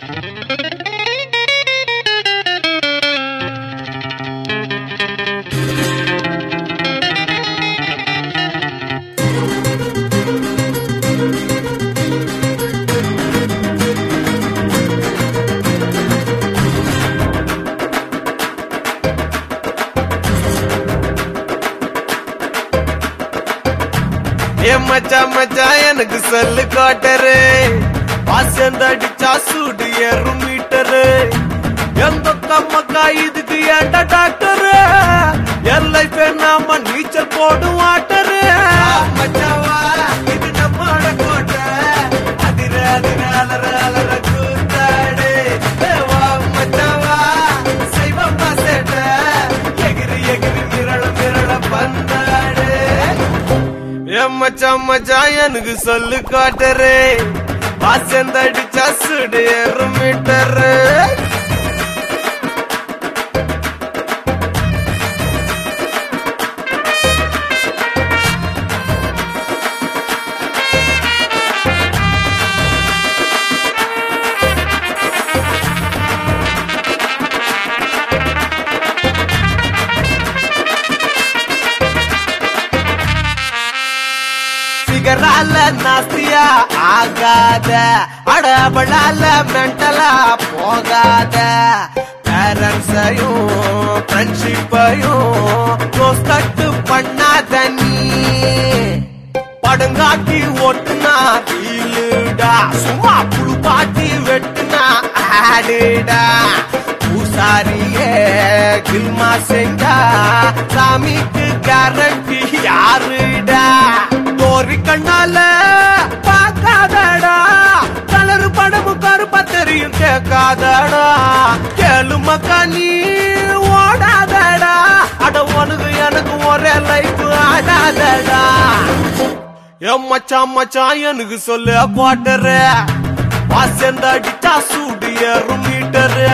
ஏ மச்சான் மச்சான் எனக்கு சொல்லு காட்டரு பாசந்த அடிச்சா சூடு ஏறும் மீட்டரு எந்த கம்மக்கா இதுக்கு ஏண்டா டாக்டரு என் லைஃப் நாம நீச்சல் போடும் வாட்டரு மச்சாவா இது நம்மோட கோட்டை அதிர அதிர அலற அலற கூத்தாடு ஏ வா மச்சாவா செய்வம்மா சேட்ட எகிரி எகிரி மிரள மிரள பந்தாடு என் மச்சான் மச்சான் எனக்கு சொல்லு காட்டரு பாசந்த அடிச்சா சுடு ஏறும் மீட்டரு சிகரால நாஸ்தியா ஆகாத அடபடால மென்டலா போகாத பேரண்ட்ஸையும் ஃப்ரெண்ட்ஷிப்பையும் க்ளோஸ் கட்டு பண்ணாத நீ படங்காட்டி ஓட்டுனா ரீலுடா சும்மா புழு பாட்டி வெட்டுனா ஆடுடா பூசாரியே கில்மா செஞ்சா சாமிக்கு கேரண்டி யாருடா தோரி கண்ணால பார்க்காதடா கலரு படமு கருப்பா தெரியும் கேட்காதடா கேளு மக்கா நீ ஓடாதடா அட உனக்கு எனக்கு ஒரே லைஃப் ஆடாதடா என் மச்சான் மச்சான் எனக்கு சொல்லு குவாட்டரு பாசந்த அடிச்சா சூடு ஏறும் மீட்டரு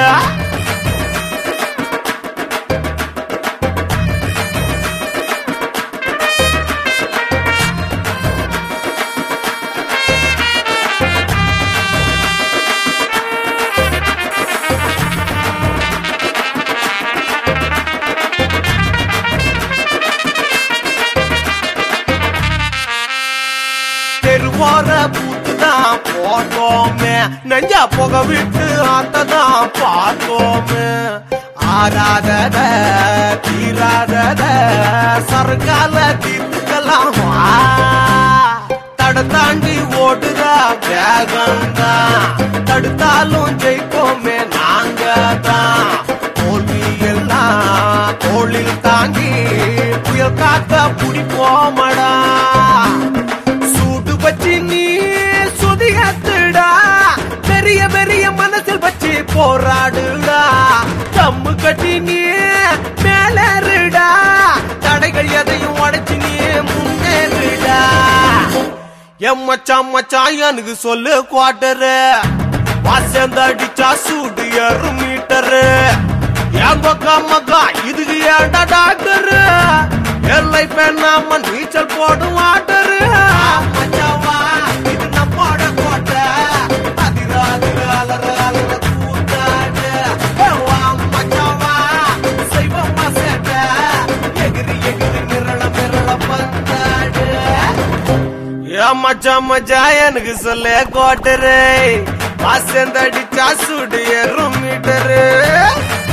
தெருவோர பூத்துதான் போட்டோமே நெஞ்சா புக விட்டு ஆத்ததான் பார்த்தோமே ஆறாதத தீராதத சர்க்கால தீர்த்துக்கலாம் வா. தட தாண்டி ஓடுற வேகம்தான் தடுத்தாலும் ஜெயிப்போமே நாங்க தான் தோல்வி எல்லாம் தோளில் தாங்கி புயல் காத்த பிடிப்போமடா சூடு பச்சி நீ சுதியத்துடா பெரிய பெரிய மனசில் வச்சு போராடுடா கம்மு கட்டி நீ மேலேறுடா தடைகள் எதையும் உடைச்சு நீ முன்னேறுடா என் மச்சான் மச்சான் எனக்கு சொல்லு குவாட்டரு வாசந்த அடிச்சா சூடு ஏறு மீட்டரு என் பக்கா மக்கா இதுக்கு ஏன்டா டாக்டரு என் லைஃப் நாம நீச்சல் போடும் வாட்டரு மச்சாவா இது நம்மோட கோட்டை அதிர அதிர அலற அலற கூத்தாடு ஏ வா மச்சாவா செய்வம்மா சேட்ட எகிரி எகிரி மிரள மிரள பந்தாடு ஏன் மச்சான் மச்சான் எனக்கு சொல்ல கோட்டரு வாசந்த அடிச்சா சுடு ஏறும் மீட்டரு